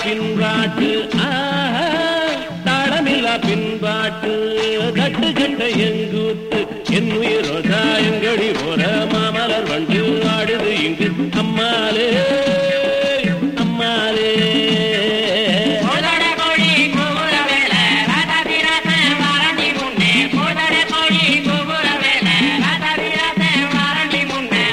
பின்பாட்டு ஆஹா, தாளமில்லா பின்பாட்டு கட்டு கட்ட எங்கூத்து என் உயிர் ரோசா எங்கடி போற மாமலர் வண்டு ஆடுது இங்கு அம்மாலே அம்மாலே கோதட கோழி கூவுற வேலை ராதாதி ராசன் வாரண்டி முன்னே கோதட கோழி கூவுற வேலை ராதாதி ராசன் வாரண்டி முன்னே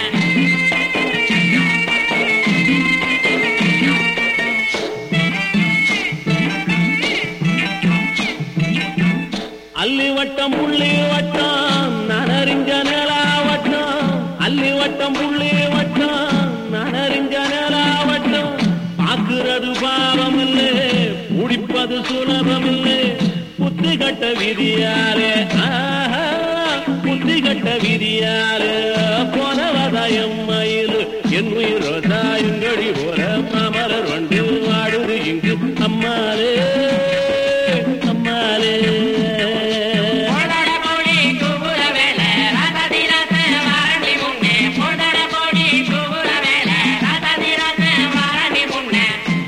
அல்லி வட்டம் புள்ளி வட்டம் நனறிஞ்ச நிலா வட்டம் அல்லி வட்டம் புள்ளி வட்டம் நனறிஞ்ச நிலா வட்டம் பாக்குறது பாவம் இல்லை முடிப்பது சுலபம் இல்லை புத்தி கட்ட விதியாலே ஆஹா, புத்தி கட்ட விதியாலே போனவதாயம் மயில் என் உயிர் ரோசாயங்கடி போல மாமலர் வண்டு வாடுது இங்கு அம்மாலே அம்மாலே கோதட கோழி கூவுற வேலை ராதாதி ராசன் வாரண்டி முன்னே கோதட கோழி கூவுற வேலை ராதாதி ராசன் வாரண்டி முன்னே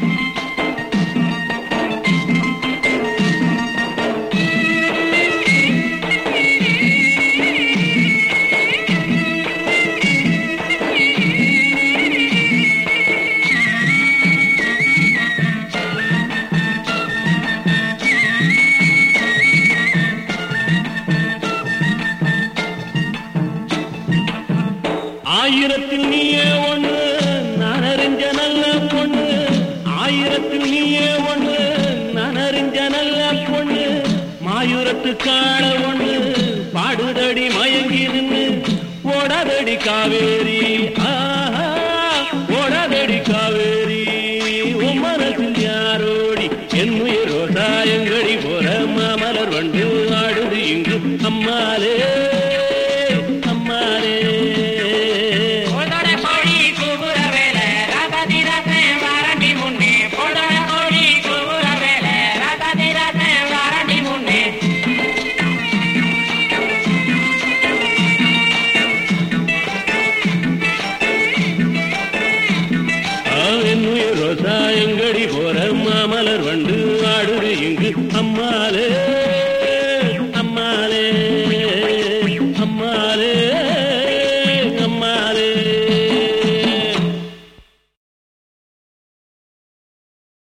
ஆயிரத்தில் நீயே ஒண்ணு நான் அறிஞ்ச நல்ல பொண்ணு ஆயிரத்தில் நீயே ஒண்ணு நான் அறிஞ்ச நல்ல பொண்ணு மாயூரத்து காண ஒண்ணு பாடுதடி மயங்கி நின்னு ஓடாதடி காவேரி ஆஹா ஓடாதடி காவேரி உன் மனசில் யாரோடி என் உயிர் ரோசாயங்கடி போற மாமலர் வண்டு ஆடுது இங்கு அம்மாலே அம்மாலே கோதட கோழி கூவுற வேலை ராதாதி ராசன் வாரண்டி முன்னே கோதட கோழி கூவுற வேலை ராதாதி ராசன் வாரண்டி முன்னே என்னுயிர் ரோசா எங்கடி போற மாமலர் வண்டு ஆடுது இங்கு அம்மாலே